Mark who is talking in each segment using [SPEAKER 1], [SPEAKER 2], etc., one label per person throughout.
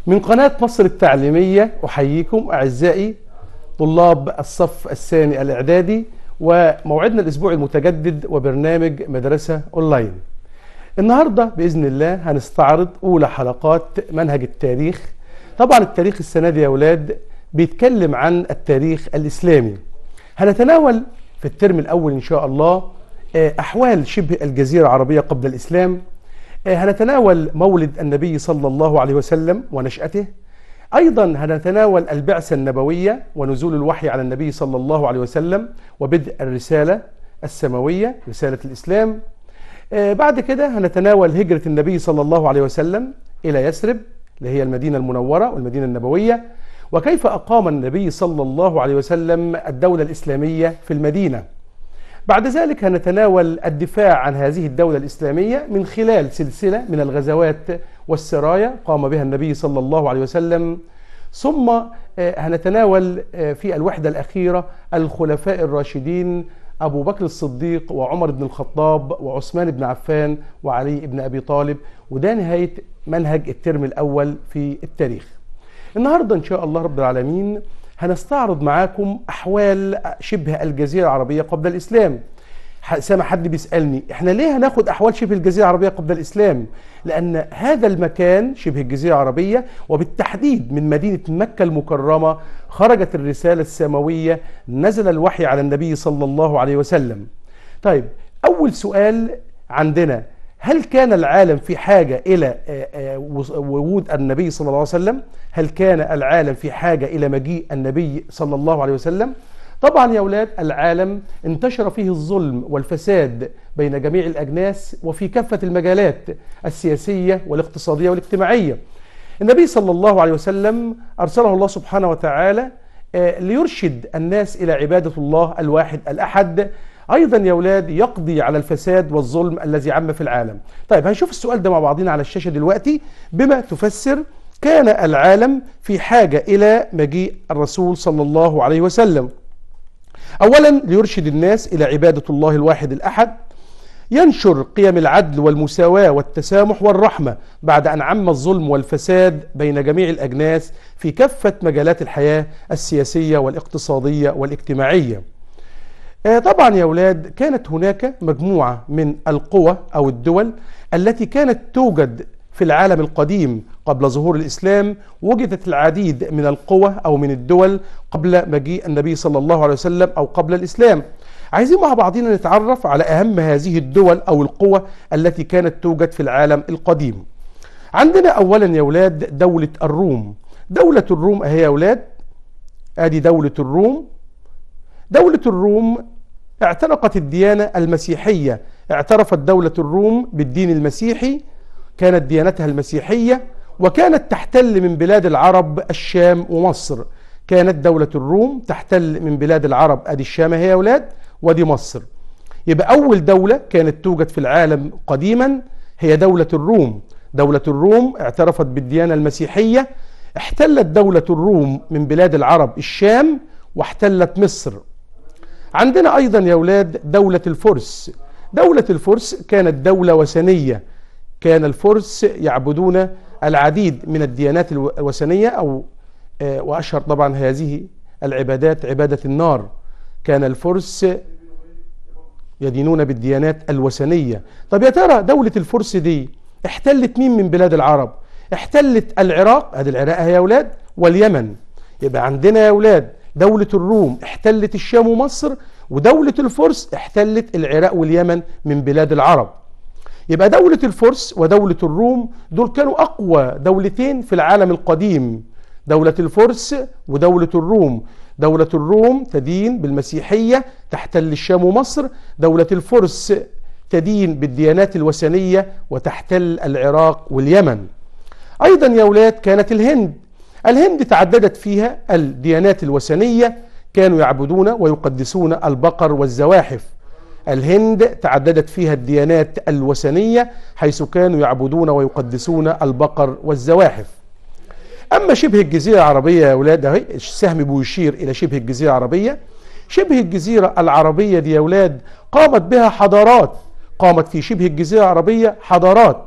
[SPEAKER 1] من قناة مصر التعليمية أحييكم أعزائي طلاب الصف الثاني الإعدادي وموعدنا الأسبوع المتجدد وبرنامج مدرسة أونلاين النهاردة بإذن الله هنستعرض أولى حلقات منهج التاريخ طبعا التاريخ السنة دي يا أولاد بيتكلم عن التاريخ الإسلامي هنتناول في الترم الأول إن شاء الله أحوال شبه الجزيرة العربية قبل الإسلام هنتناول مولد النبي صلى الله عليه وسلم ونشأته أيضا هنتناول البعثة النبوية ونزول الوحي على النبي صلى الله عليه وسلم وبدء الرسالة السماوية رسالة الإسلام بعد كده هنتناول هجرة النبي صلى الله عليه وسلم إلى يثرب اللي هي المدينة المنورة والمدينة النبوية وكيف أقام النبي صلى الله عليه وسلم الدولة الإسلامية في المدينة بعد ذلك هنتناول الدفاع عن هذه الدولة الإسلامية من خلال سلسلة من الغزوات والسرايا قام بها النبي صلى الله عليه وسلم ثم هنتناول في الوحدة الأخيرة الخلفاء الراشدين أبو بكر الصديق وعمر بن الخطاب وعثمان بن عفان وعلي بن أبي طالب وده نهاية منهج الترم الأول في التاريخ النهاردة إن شاء الله رب العالمين هنستعرض معاكم أحوال شبه الجزيرة العربية قبل الإسلام سامع حد بيسألني احنا ليه هناخد أحوال شبه الجزيرة العربية قبل الإسلام لأن هذا المكان شبه الجزيرة العربية وبالتحديد من مدينة مكة المكرمة خرجت الرسالة السماوية نزل الوحي على النبي صلى الله عليه وسلم طيب أول سؤال عندنا هل كان العالم في حاجة إلى وجود النبي صلى الله عليه وسلم هل كان العالم في حاجة إلى مجيء النبي صلى الله عليه وسلم طبعا يا أولاد العالم انتشر فيه الظلم والفساد بين جميع الأجناس وفي كافة المجالات السياسية والاقتصادية والاجتماعية النبي صلى الله عليه وسلم أرسله الله سبحانه وتعالى ليرشد الناس إلى عبادة الله الواحد الأحد ايضا يا اولاد يقضي على الفساد والظلم الذي عم في العالم طيب هنشوف السؤال ده مع بعضنا على الشاشه دلوقتي بما تفسر كان العالم في حاجه الى مجيء الرسول صلى الله عليه وسلم اولا ليرشد الناس الى عباده الله الواحد الاحد ينشر قيم العدل والمساواه والتسامح والرحمه بعد ان عم الظلم والفساد بين جميع الاجناس في كافه مجالات الحياه السياسيه والاقتصاديه والاجتماعيه طبعا يا أولاد كانت هناك مجموعة من القوى أو الدول التي كانت توجد في العالم القديم قبل ظهور الإسلام وجدت العديد من القوى أو من الدول قبل مجيء النبي صلى الله عليه وسلم أو قبل الإسلام عايزين مع بعضنا نتعرف على أهم هذه الدول أو القوى التي كانت توجد في العالم القديم عندنا أولا يا أولاد دولة الروم دولة الروم أهي يا أولاد آدي دولة الروم دولة الروم اعتنقت الديانة المسيحية اعترفت دولة الروم بالدين المسيحي كانت ديانتها المسيحية وكانت تحتل من بلاد العرب الشام ومصر كانت دولة الروم تحتل من بلاد العرب ادي الشام هي يا اولاد ودي مصر يبقى اول دولة كانت توجد في العالم قديما هي دولة الروم دولة الروم اعترفت بالديانة المسيحية احتلت دولة الروم من بلاد العرب الشام واحتلت مصر عندنا أيضا يا أولاد دولة الفرس دولة الفرس كانت دولة وثنية كان الفرس يعبدون العديد من الديانات الوثنية أو وأشهر طبعا هذه العبادات عبادة النار كان الفرس يدينون بالديانات الوثنية طب يا ترى دولة الفرس دي احتلت مين من بلاد العرب احتلت العراق هذه العراق يا أولاد واليمن يبقى عندنا يا أولاد دولة الروم احتلت الشام ومصر ودولة الفرس احتلت العراق واليمن من بلاد العرب يبقى دولة الفرس ودولة الروم دول كانوا أقوى دولتين في العالم القديم دولة الفرس ودولة الروم دولة الروم تدين بالمسيحية تحتل الشام ومصر دولة الفرس تدين بالديانات الوثنية وتحتل العراق واليمن أيضا يا أولاد كانت الهند الهند تعددت فيها الديانات الوثنية كانوا يعبدون ويقدسون البقر والزواحف الهند تعددت فيها الديانات الوثنية حيث كانوا يعبدون ويقدسون البقر والزواحف أما شبه الجزيرة العربية يا أولاد أهي السهم بيشير إلى شبه الجزيرة العربية شبه الجزيرة العربية دي يا أولاد قامت بها حضارات قامت في شبه الجزيرة العربية حضارات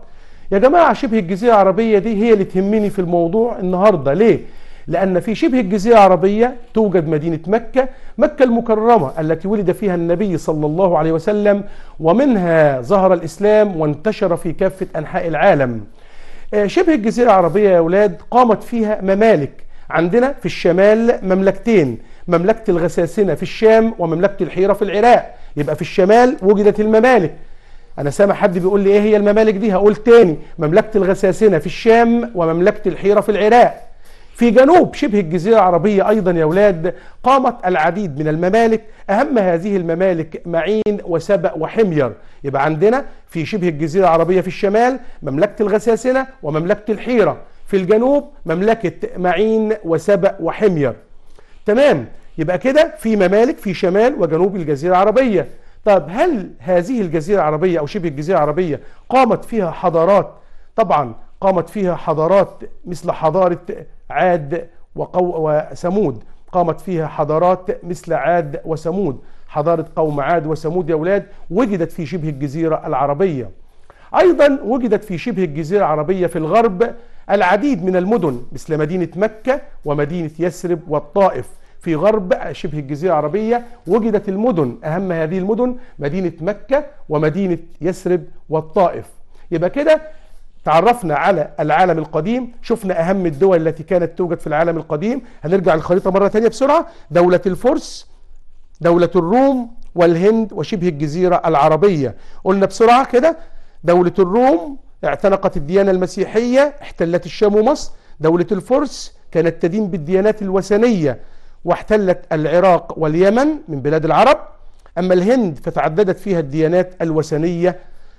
[SPEAKER 1] يا جماعة شبه الجزيرة العربية دي هي اللي تهمني في الموضوع النهاردة ليه؟ لأن في شبه الجزيرة العربية توجد مدينة مكة مكة المكرمة التي ولد فيها النبي صلى الله عليه وسلم ومنها ظهر الإسلام وانتشر في كافة أنحاء العالم آه، شبه الجزيرة العربية يا أولاد قامت فيها ممالك عندنا في الشمال مملكتين مملكة الغساسنة في الشام ومملكة الحيرة في العراق يبقى في الشمال وجدت الممالك انا سامع حد بيقول لي ايه هي الممالك دي هقول تاني مملكة الغساسنة في الشام ومملكة الحيرة في العراق في جنوب شبه الجزيرة العربية أيضا يا أولاد قامت العديد من الممالك أهم هذه الممالك معين وسبأ وحمير يبقى عندنا في شبه الجزيرة العربية في الشمال مملكة الغساسنة ومملكة الحيرة في الجنوب مملكة معين وسبأ وحمير تمام يبقى كده في ممالك في شمال وجنوب الجزيرة العربية طب هل هذه الجزيرة العربية أو شبه الجزيرة العربية قامت فيها حضارات طبعا قامت فيها حضارات مثل حضارة عاد وقو وثمود قامت فيها حضارات مثل عاد وثمود حضارة قوم عاد وثمود يا أولاد وجدت في شبه الجزيرة العربية أيضا وجدت في شبه الجزيرة العربية في الغرب العديد من المدن مثل مدينة مكة ومدينة يثرب والطائف في غرب شبه الجزيرة العربية وجدت المدن أهم هذه المدن مدينة مكة ومدينة يثرب والطائف يبقى كده تعرفنا على العالم القديم شفنا أهم الدول التي كانت توجد في العالم القديم هنرجع الخريطة مرة تانية بسرعة دولة الفرس دولة الروم والهند وشبه الجزيرة العربية قلنا بسرعة كده دولة الروم اعتنقت الديانة المسيحية احتلت الشام ومصر دولة الفرس كانت تدين بالديانات الوثنية واحتلت العراق واليمن من بلاد العرب أما الهند فتعددت فيها الديانات الوثنية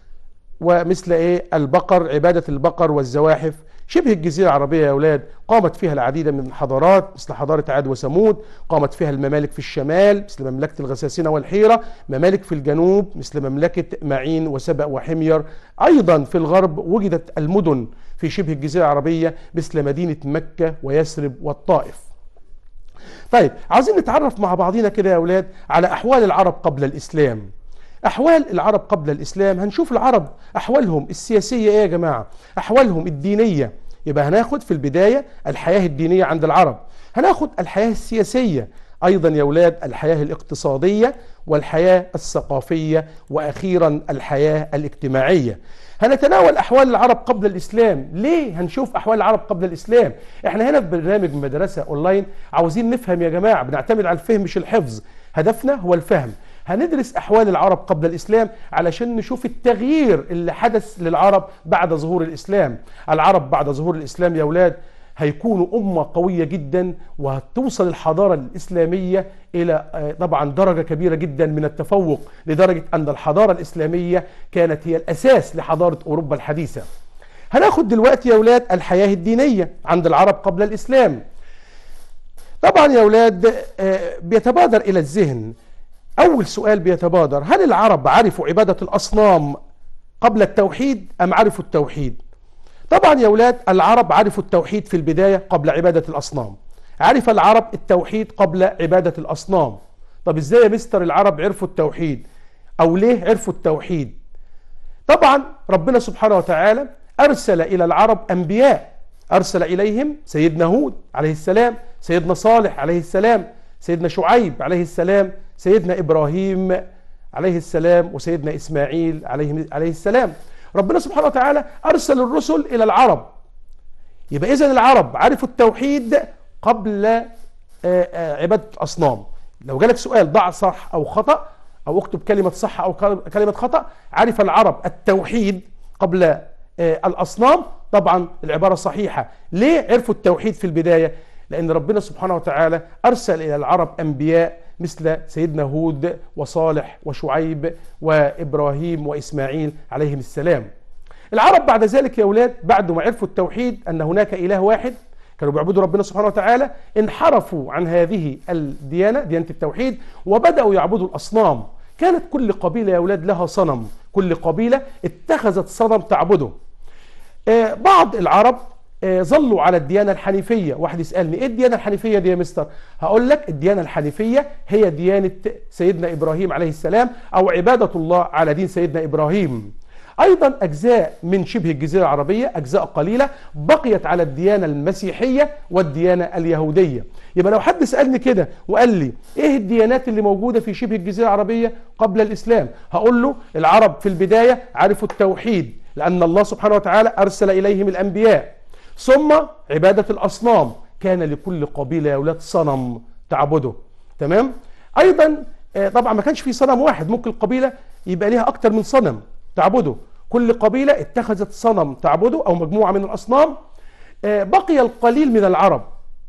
[SPEAKER 1] ومثل إيه البقر عبادة البقر والزواحف شبه الجزيرة العربية يا أولاد قامت فيها العديد من الحضارات مثل حضارة عاد وثمود قامت فيها الممالك في الشمال مثل مملكة الغساسنة والحيرة ممالك في الجنوب مثل مملكة معين وسبأ وحمير أيضا في الغرب وجدت المدن في شبه الجزيرة العربية مثل مدينة مكة ويثرب والطائف طيب عايزين نتعرف مع بعضينا كده يا أولاد على أحوال العرب قبل الإسلام أحوال العرب قبل الإسلام هنشوف العرب أحوالهم السياسية إيه يا جماعة أحوالهم الدينية يبقى هناخد في البداية الحياة الدينية عند العرب هناخد الحياة السياسية أيضا يا أولاد الحياة الاقتصادية والحياة الثقافية وأخيرا الحياة الاجتماعية هنتناول أحوال العرب قبل الإسلام ليه هنشوف أحوال العرب قبل الإسلام إحنا هنا في برنامج مدرسة أونلاين عاوزين نفهم يا جماعة بنعتمد على الفهم مش الحفظ هدفنا هو الفهم هندرس أحوال العرب قبل الإسلام علشان نشوف التغيير اللي حدث للعرب بعد ظهور الإسلام العرب بعد ظهور الإسلام يا أولاد هيكونوا أمة قوية جدا وهتوصل الحضارة الإسلامية إلى طبعا درجة كبيرة جدا من التفوق لدرجة أن الحضارة الإسلامية كانت هي الأساس لحضارة أوروبا الحديثة هناخد دلوقتي يا أولاد الحياة الدينية عند العرب قبل الإسلام طبعا يا أولاد بيتبادر إلى الذهن أول سؤال بيتبادر هل العرب عرفوا عبادة الأصنام قبل التوحيد أم عرفوا التوحيد طبعا يا أولاد العرب عرفوا التوحيد في البداية قبل عبادة الأصنام عرف العرب التوحيد قبل عبادة الأصنام طب إزاي يا مستر العرب عرفوا التوحيد أو ليه عرفوا التوحيد طبعا ربنا سبحانه وتعالى أرسل إلى العرب أنبياء أرسل إليهم سيدنا هود عليه السلام سيدنا صالح عليه السلام سيدنا شعيب عليه السلام سيدنا إبراهيم عليه السلام وسيدنا إسماعيل عليه, عليه السلام ربنا سبحانه وتعالى أرسل الرسل إلى العرب يبقى إذن العرب عرفوا التوحيد قبل عبادة الأصنام لو جالك سؤال ضع صح أو خطأ أو اكتب كلمة صح أو كلمة خطأ عرف العرب التوحيد قبل الأصنام طبعا العبارة صحيحة ليه عرفوا التوحيد في البداية لأن ربنا سبحانه وتعالى أرسل إلى العرب أنبياء مثل سيدنا هود وصالح وشعيب وإبراهيم وإسماعيل عليهم السلام العرب بعد ذلك يا أولاد بعد ما عرفوا التوحيد أن هناك إله واحد كانوا بيعبدوا ربنا سبحانه وتعالى انحرفوا عن هذه الديانة ديانة التوحيد وبدأوا يعبدوا الأصنام كانت كل قبيلة يا أولاد لها صنم كل قبيلة اتخذت صنم تعبده آه بعض العرب آه ظلوا على الديانة الحنيفية واحد يسألني ايه الديانة الحنيفية دي يا مستر هقول لك الديانة الحنيفية هي ديانة سيدنا إبراهيم عليه السلام أو عبادة الله على دين سيدنا إبراهيم ايضا اجزاء من شبه الجزيره العربيه اجزاء قليله بقيت على الديانه المسيحيه والديانه اليهوديه يبقى لو حد سالني كده وقال لي ايه الديانات اللي موجوده في شبه الجزيره العربيه قبل الاسلام هقول له العرب في البدايه عرفوا التوحيد لان الله سبحانه وتعالى ارسل اليهم الانبياء ثم عباده الاصنام كان لكل قبيله يا اولاد صنم تعبده تمام ايضا آه، طبعا ما كانش في صنم واحد ممكن القبيله يبقى ليها اكتر من صنم تعبده كل قبيله اتخذت صنم تعبده او مجموعه من الاصنام آه، بقي القليل من العرب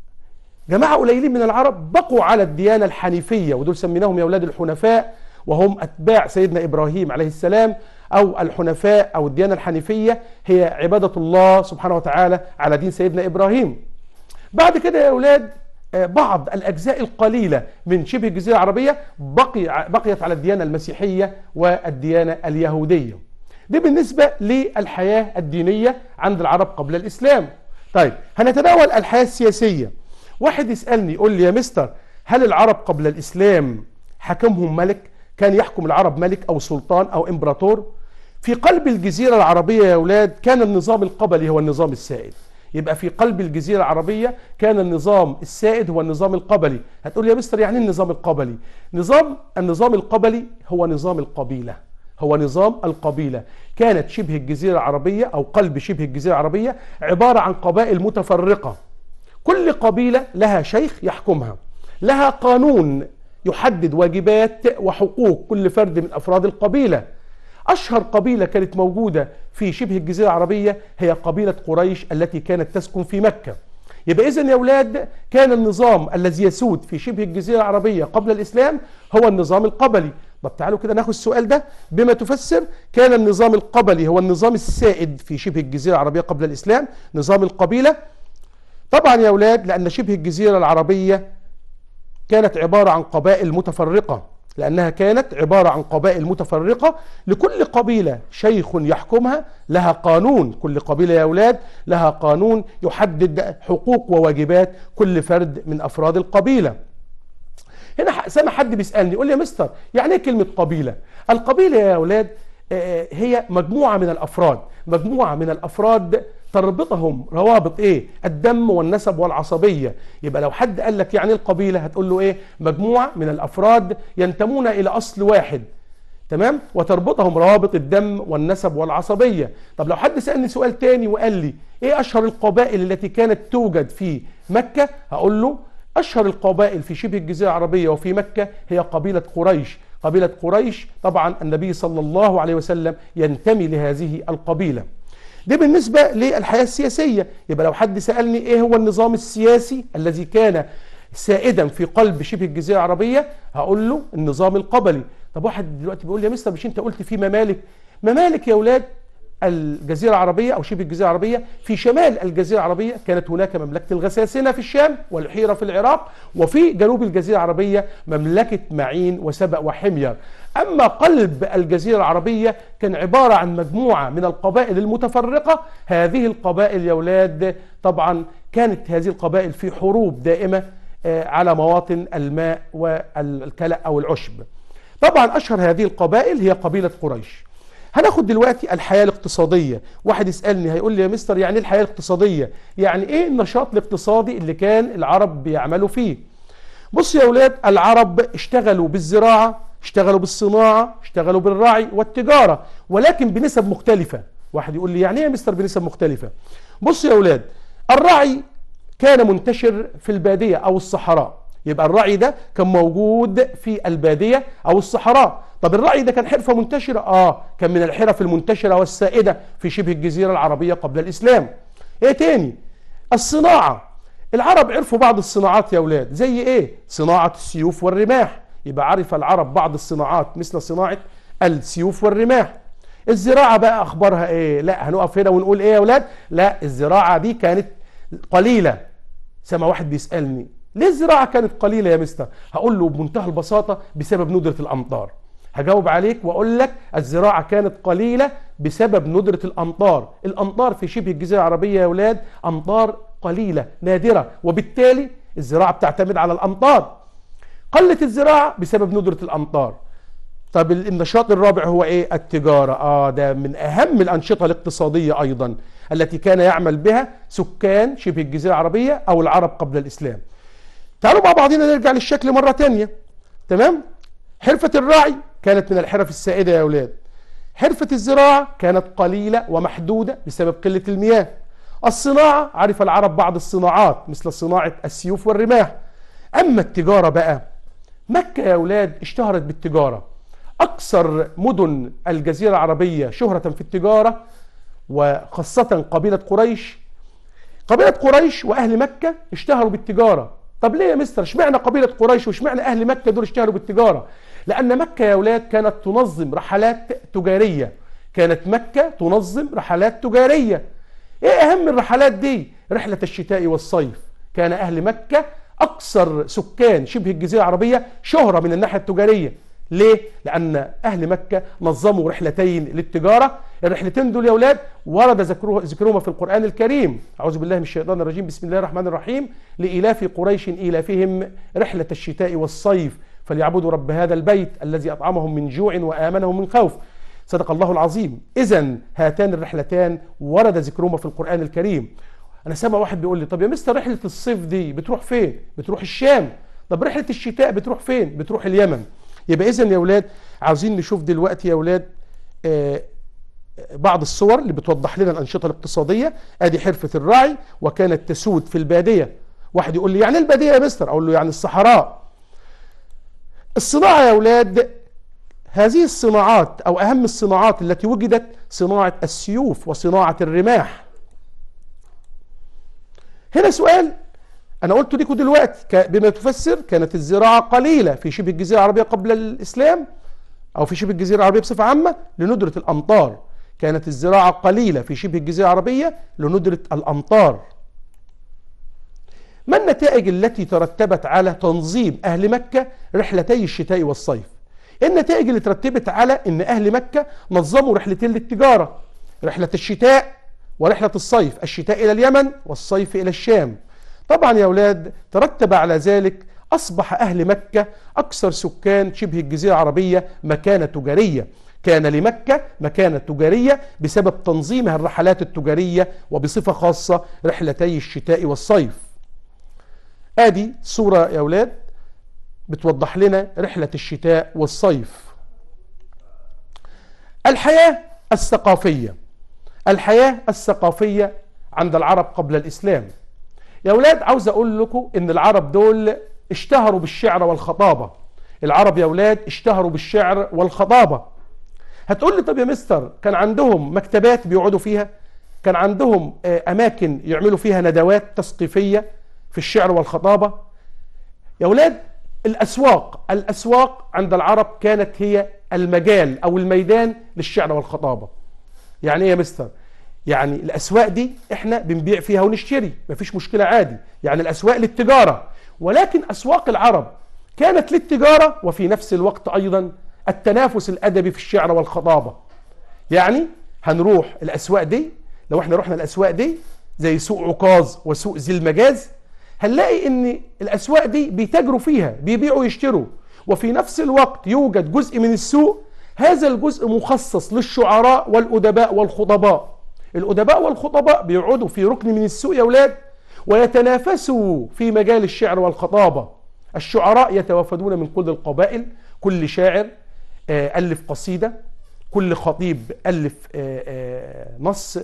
[SPEAKER 1] جماعه قليلين من العرب بقوا على الديانه الحنيفيه ودول سميناهم يا اولاد الحنفاء وهم اتباع سيدنا ابراهيم عليه السلام او الحنفاء او الديانه الحنيفيه هي عباده الله سبحانه وتعالى على دين سيدنا ابراهيم بعد كده يا اولاد آه، بعض الاجزاء القليله من شبه الجزيره العربيه بقي بقيت على الديانه المسيحيه والديانه اليهوديه دي بالنسبه للحياه الدينيه عند العرب قبل الاسلام طيب هنتناول الحياه السياسيه واحد يسالني يقول لي يا مستر هل العرب قبل الاسلام حكمهم ملك كان يحكم العرب ملك او سلطان او امبراطور في قلب الجزيره العربيه يا اولاد كان النظام القبلي هو النظام السائد يبقى في قلب الجزيرة العربية كان النظام السائد هو النظام القبلي هتقول يا مستر يعني إيه النظام القبلي نظام النظام القبلي هو نظام القبيلة هو نظام القبيلة كانت شبه الجزيرة العربية أو قلب شبه الجزيرة العربية عبارة عن قبائل متفرقة كل قبيلة لها شيخ يحكمها لها قانون يحدد واجبات وحقوق كل فرد من أفراد القبيلة أشهر قبيلة كانت موجودة في شبه الجزيرة العربية هي قبيلة قريش التي كانت تسكن في مكة يبقى إذن يا أولاد كان النظام الذي يسود في شبه الجزيرة العربية قبل الإسلام هو النظام القبلي طب تعالوا كده ناخد السؤال ده بما تفسر كان النظام القبلي هو النظام السائد في شبه الجزيرة العربية قبل الإسلام نظام القبيلة طبعا يا أولاد لأن شبه الجزيرة العربية كانت عبارة عن قبائل متفرقة لأنها كانت عبارة عن قبائل متفرقة لكل قبيلة شيخ يحكمها لها قانون كل قبيلة يا أولاد لها قانون يحدد حقوق وواجبات كل فرد من أفراد القبيلة هنا سامع حد بيسألني يقول لي يا مستر يعني ايه كلمة قبيلة القبيلة يا أولاد آه، هي مجموعة من الأفراد مجموعة من الأفراد تربطهم روابط ايه الدم والنسب والعصبيه يبقى لو حد قال لك يعني القبيله هتقول له ايه مجموعه من الافراد ينتمون الى اصل واحد تمام وتربطهم روابط الدم والنسب والعصبيه طب لو حد سالني سؤال تاني وقال لي ايه اشهر القبائل التي كانت توجد في مكه هقول له اشهر القبائل في شبه الجزيره العربيه وفي مكه هي قبيله قريش قبيله قريش طبعا النبي صلى الله عليه وسلم ينتمي لهذه القبيله دي بالنسبة للحياة السياسية يبقى لو حد سألني ايه هو النظام السياسي الذي كان سائدا في قلب شبه الجزيرة العربية هقول له النظام القبلي طب واحد دلوقتي بيقول لي يا مستر مش انت قلت في ممالك ممالك يا اولاد الجزيرة العربية أو شبه الجزيرة العربية في شمال الجزيرة العربية كانت هناك مملكة الغساسنة في الشام والحيرة في العراق وفي جنوب الجزيرة العربية مملكة معين وسبأ وحمير أما قلب الجزيرة العربية كان عبارة عن مجموعة من القبائل المتفرقة هذه القبائل يا أولاد طبعا كانت هذه القبائل في حروب دائمة آه، على مواطن الماء والكلأ أو العشب طبعا أشهر هذه القبائل هي قبيلة قريش هناخد دلوقتي الحياة الاقتصادية واحد يسألني هيقول لي يا مستر يعني ايه الحياة الاقتصادية يعني ايه النشاط الاقتصادي اللي كان العرب بيعملوا فيه بص يا اولاد العرب اشتغلوا بالزراعة اشتغلوا بالصناعة اشتغلوا بالرعي والتجارة ولكن بنسب مختلفة واحد يقول لي يعني ايه يا مستر بنسب مختلفة بص يا اولاد الرعي كان منتشر في البادية او الصحراء يبقى الرعي ده كان موجود في البادية او الصحراء طب الرعي ده كان حرفة منتشرة اه كان من الحرف المنتشرة والسائدة في شبه الجزيرة العربية قبل الاسلام ايه تاني الصناعة العرب عرفوا بعض الصناعات يا اولاد زي ايه صناعة السيوف والرماح يبقى عرف العرب بعض الصناعات مثل صناعة السيوف والرماح الزراعة بقى اخبارها ايه لا هنقف هنا ونقول ايه يا اولاد لا الزراعة دي كانت قليلة سما واحد بيسألني ليه الزراعة كانت قليلة يا مستر هقول له بمنتهى البساطة بسبب ندرة الامطار هجاوب عليك واقول لك الزراعه كانت قليله بسبب ندره الامطار الامطار في شبه الجزيره العربيه يا اولاد امطار قليله نادره وبالتالي الزراعه بتعتمد على الامطار قلت الزراعه بسبب ندره الامطار طب النشاط الرابع هو ايه التجارة اه ده من اهم الانشطة الاقتصادية ايضا التي كان يعمل بها سكان شبه الجزيرة العربية او العرب قبل الاسلام تعالوا مع بعضنا نرجع للشكل مرة تانية تمام حرفة الراعي كانت من الحرف السائدة يا أولاد حرفة الزراعة كانت قليلة ومحدودة بسبب قلة المياه الصناعة عرف العرب بعض الصناعات مثل صناعة السيوف والرماح أما التجارة بقى مكة يا أولاد اشتهرت بالتجارة أكثر مدن الجزيرة العربية شهرة في التجارة وخاصة قبيلة قريش قبيلة قريش وأهل مكة اشتهروا بالتجارة طب ليه يا مستر اشمعنى قبيلة قريش واشمعنى أهل مكة دول اشتهروا بالتجارة لأن مكة يا أولاد كانت تنظم رحلات تجارية كانت مكة تنظم رحلات تجارية ايه أهم الرحلات دي رحلة الشتاء والصيف كان أهل مكة أكثر سكان شبه الجزيرة العربية شهرة من الناحية التجارية ليه؟ لأن أهل مكة نظموا رحلتين للتجارة الرحلتين دول يا أولاد ورد ذكرهما في القرآن الكريم أعوذ بالله من الشيطان الرجيم بسم الله الرحمن الرحيم لإلاف قريش إيلافهم رحلة الشتاء والصيف فليعبدوا رب هذا البيت الذي أطعمهم من جوع وآمنهم من خوف صدق الله العظيم إذا هاتان الرحلتان ورد ذكرهما في القرآن الكريم أنا سامع واحد بيقول لي طب يا مستر رحلة الصيف دي بتروح فين؟ بتروح الشام طب رحلة الشتاء بتروح فين؟ بتروح اليمن يبقى إذا يا أولاد عاوزين نشوف دلوقتي يا أولاد آه بعض الصور اللي بتوضح لنا الأنشطة الاقتصادية ادي حرفة الراعي وكانت تسود في البادية واحد يقول لي يعني البادية يا مستر اقول له يعني الصحراء الصناعة يا أولاد هذه الصناعات أو أهم الصناعات التي وجدت صناعة السيوف وصناعة الرماح هنا سؤال أنا قلت لكم دلوقتي بما تفسر كانت الزراعة قليلة في شبه الجزيرة العربية قبل الإسلام أو في شبه الجزيرة العربية بصفة عامة لندرة الأمطار كانت الزراعة قليلة في شبه الجزيرة العربية لندرة الأمطار ما النتائج التي ترتبت على تنظيم أهل مكة رحلتي الشتاء والصيف النتائج اللي ترتبت على أن أهل مكة نظموا رحلتين للتجارة رحلة الشتاء ورحلة الصيف الشتاء إلى اليمن والصيف إلى الشام طبعا يا أولاد ترتب على ذلك أصبح أهل مكة أكثر سكان شبه الجزيرة العربية مكانة تجارية كان لمكة مكانة تجارية بسبب تنظيمها الرحلات التجارية وبصفة خاصة رحلتي الشتاء والصيف ادي صورة يا اولاد بتوضح لنا رحلة الشتاء والصيف الحياة الثقافية الحياة الثقافية عند العرب قبل الإسلام يا أولاد عاوز أقول لكم إن العرب دول اشتهروا بالشعر والخطابة العرب يا أولاد اشتهروا بالشعر والخطابة هتقول لي طب يا مستر كان عندهم مكتبات بيقعدوا فيها كان عندهم أماكن يعملوا فيها ندوات تثقيفية في الشعر والخطابة يا أولاد الأسواق الأسواق عند العرب كانت هي المجال أو الميدان للشعر والخطابة يعني إيه يا مستر يعني الأسواق دي إحنا بنبيع فيها ونشتري مفيش مشكلة عادي يعني الأسواق للتجارة ولكن أسواق العرب كانت للتجارة وفي نفس الوقت أيضا التنافس الأدبي في الشعر والخطابة يعني هنروح الأسواق دي لو احنا رحنا الأسواق دي زي سوق عكاظ وسوق ذي المجاز هنلاقي ان الاسواق دي بيتاجروا فيها بيبيعوا ويشتروا وفي نفس الوقت يوجد جزء من السوق هذا الجزء مخصص للشعراء والادباء والخطباء الادباء والخطباء بيقعدوا في ركن من السوق يا اولاد ويتنافسوا في مجال الشعر والخطابه الشعراء يتوافدون من كل القبائل كل شاعر الف قصيده كل خطيب الف نص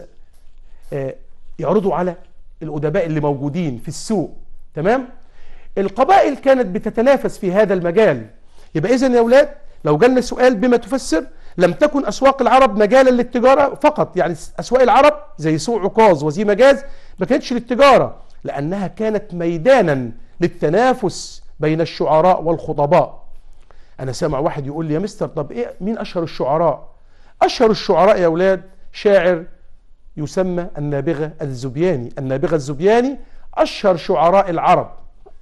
[SPEAKER 1] يعرضوا على الأدباء اللي موجودين في السوق تمام القبائل كانت بتتنافس في هذا المجال يبقى إذن يا أولاد لو جالنا سؤال بما تفسر لم تكن أسواق العرب مجالا للتجارة فقط يعني أسواق العرب زي سوق عكاظ وزي مجاز ما كانتش للتجارة لأنها كانت ميدانا للتنافس بين الشعراء والخطباء أنا سامع واحد يقول لي يا مستر طب إيه مين أشهر الشعراء أشهر الشعراء يا أولاد شاعر يسمى النابغة الزبياني النابغة الزبياني أشهر شعراء العرب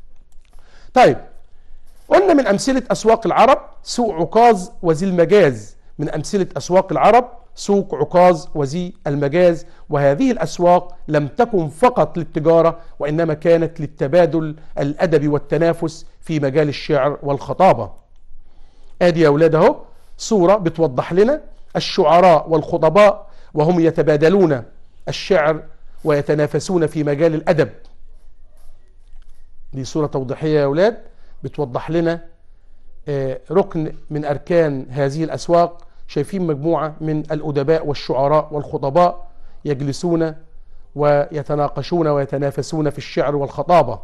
[SPEAKER 1] طيب قلنا من أمثلة أسواق العرب سوق عكاظ وذي المجاز من أمثلة أسواق العرب سوق عكاظ وذي المجاز وهذه الأسواق لم تكن فقط للتجارة وإنما كانت للتبادل الأدبي والتنافس في مجال الشعر والخطابة آدي يا أولاد أهو صورة بتوضح لنا الشعراء والخطباء وهم يتبادلون الشعر ويتنافسون في مجال الأدب دي صورة توضيحية يا أولاد بتوضح لنا آه، ركن من أركان هذه الأسواق شايفين مجموعة من الأدباء والشعراء والخطباء يجلسون ويتناقشون ويتنافسون في الشعر والخطابة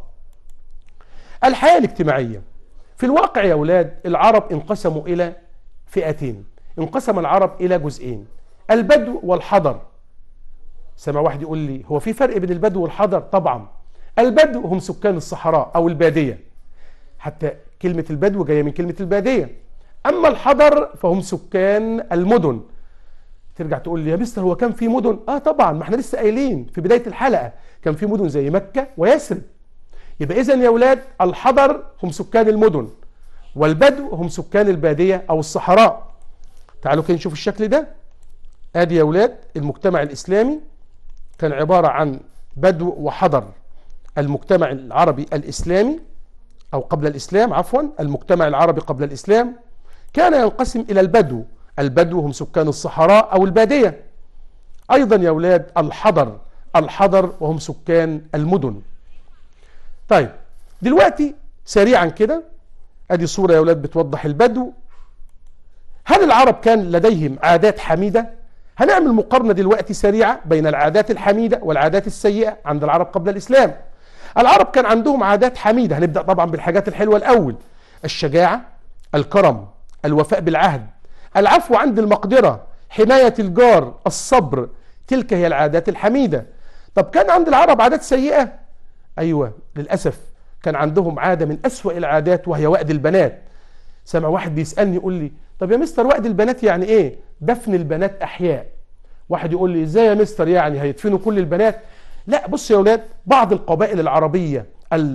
[SPEAKER 1] الحياة الاجتماعية في الواقع يا أولاد العرب انقسموا إلى فئتين انقسم العرب إلى جزئين البدو والحضر سمع واحد يقول لي هو في فرق بين البدو والحضر طبعا البدو هم سكان الصحراء أو البادية حتى كلمة البدو جاية من كلمة البادية أما الحضر فهم سكان المدن ترجع تقول لي يا مستر هو كان في مدن اه طبعا ما احنا لسه قايلين في بدايه الحلقه كان في مدن زي مكه ويثرب يبقى اذا يا اولاد الحضر هم سكان المدن والبدو هم سكان الباديه او الصحراء تعالوا كده نشوف الشكل ده ادي يا اولاد المجتمع الاسلامي كان عباره عن بدو وحضر المجتمع العربي الاسلامي او قبل الاسلام عفوا المجتمع العربي قبل الاسلام كان ينقسم الى البدو البدو هم سكان الصحراء أو البادية أيضا يا أولاد الحضر الحضر وهم سكان المدن طيب دلوقتي سريعا كده ادي صورة يا أولاد بتوضح البدو هل العرب كان لديهم عادات حميدة هنعمل مقارنة دلوقتي سريعة بين العادات الحميدة والعادات السيئة عند العرب قبل الإسلام العرب كان عندهم عادات حميدة هنبدأ طبعا بالحاجات الحلوة الأول الشجاعة الكرم الوفاء بالعهد العفو عند المقدرة حماية الجار الصبر تلك هي العادات الحميدة طب كان عند العرب عادات سيئة أيوة للأسف كان عندهم عادة من أسوأ العادات وهي وأد البنات سمع واحد بيسألني يقول لي طب يا مستر وأد البنات يعني إيه دفن البنات أحياء واحد يقول لي إزاي يا مستر يعني هيدفنوا كل البنات لا بص يا أولاد بعض القبائل العربية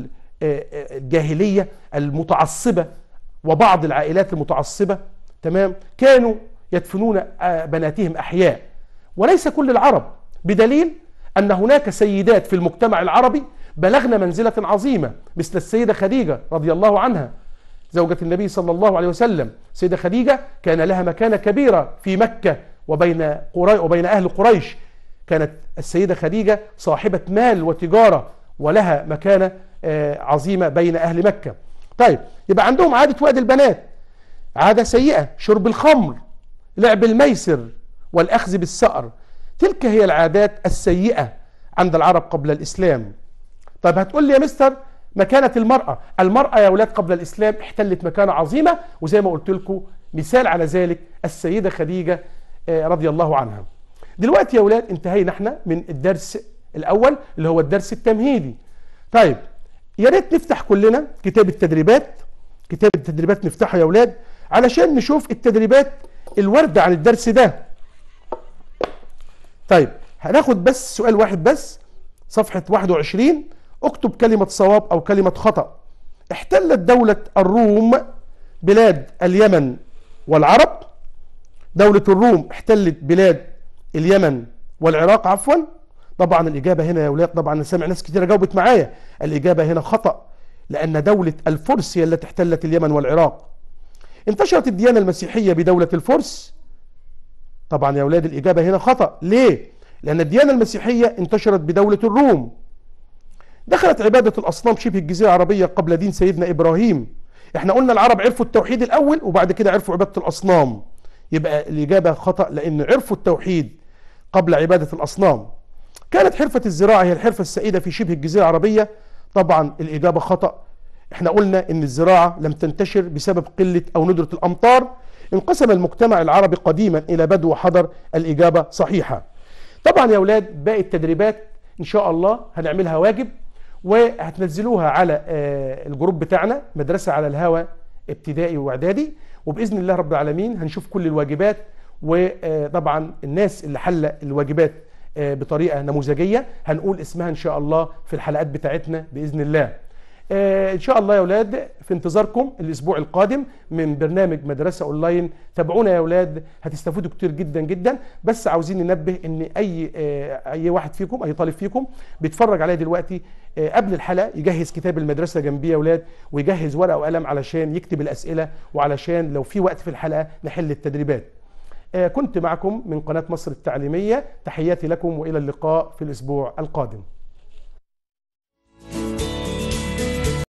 [SPEAKER 1] الجاهلية المتعصبة وبعض العائلات المتعصبة تمام كانوا يدفنون بناتهم أحياء وليس كل العرب بدليل أن هناك سيدات في المجتمع العربي بلغن منزلة عظيمة مثل السيدة خديجة رضي الله عنها زوجة النبي صلى الله عليه وسلم سيدة خديجة كان لها مكانة كبيرة في مكة وبين, قري وبين أهل قريش كانت السيدة خديجة صاحبة مال وتجارة ولها مكانة عظيمة بين أهل مكة طيب يبقى عندهم عادة وأد البنات عادة سيئة شرب الخمر لعب الميسر والأخذ بالسأر تلك هي العادات السيئة عند العرب قبل الإسلام طيب هتقول لي يا مستر مكانة المرأة المرأة يا أولاد قبل الإسلام احتلت مكانة عظيمة وزي ما قلت لكم مثال على ذلك السيدة خديجة رضي الله عنها دلوقتي يا أولاد انتهينا احنا من الدرس الأول اللي هو الدرس التمهيدي طيب يا ريت نفتح كلنا كتاب التدريبات كتاب التدريبات نفتحه يا أولاد علشان نشوف التدريبات الواردة عن الدرس ده طيب هناخد بس سؤال واحد بس صفحة 21 اكتب كلمة صواب أو كلمة خطأ احتلت دولة الروم بلاد اليمن والعرب دولة الروم احتلت بلاد اليمن والعراق عفوا طبعا الإجابة هنا يا أولاد طبعا أنا سامع ناس كتير جاوبت معايا الإجابة هنا خطأ لأن دولة الفرس هي التي احتلت اليمن والعراق انتشرت الديانة المسيحية بدولة الفرس طبعا يا أولاد الإجابة هنا خطأ ليه؟ لأن الديانة المسيحية انتشرت بدولة الروم دخلت عبادة الأصنام شبه الجزيرة العربية قبل دين سيدنا إبراهيم احنا قلنا العرب عرفوا التوحيد الأول وبعد كده عرفوا عبادة الأصنام يبقى الإجابة خطأ لأن عرفوا التوحيد قبل عبادة الأصنام كانت حرفة الزراعة هي الحرفة السائدة في شبه الجزيرة العربية طبعا الإجابة خطأ احنا قلنا ان الزراعة لم تنتشر بسبب قلة او ندرة الامطار انقسم المجتمع العربي قديما الى بدو وحضر الاجابة صحيحة طبعا يا اولاد باقي التدريبات ان شاء الله هنعملها واجب وهتنزلوها على الجروب بتاعنا مدرسة على الهوى ابتدائي واعدادي وباذن الله رب العالمين هنشوف كل الواجبات وطبعا الناس اللي حل الواجبات بطريقة نموذجية هنقول اسمها ان شاء الله في الحلقات بتاعتنا باذن الله آه، ان شاء الله يا اولاد في انتظاركم الاسبوع القادم من برنامج مدرسه اونلاين تابعونا يا اولاد هتستفيدوا كتير جدا جدا بس عاوزين ننبه ان اي آه، اي واحد فيكم اي طالب فيكم بيتفرج عليا دلوقتي آه، قبل الحلقه يجهز كتاب المدرسه جنبيه يا اولاد ويجهز ورقه وقلم علشان يكتب الاسئله وعلشان لو في وقت في الحلقه نحل التدريبات آه، كنت معكم من قناه مصر التعليميه تحياتي لكم والى اللقاء في الاسبوع القادم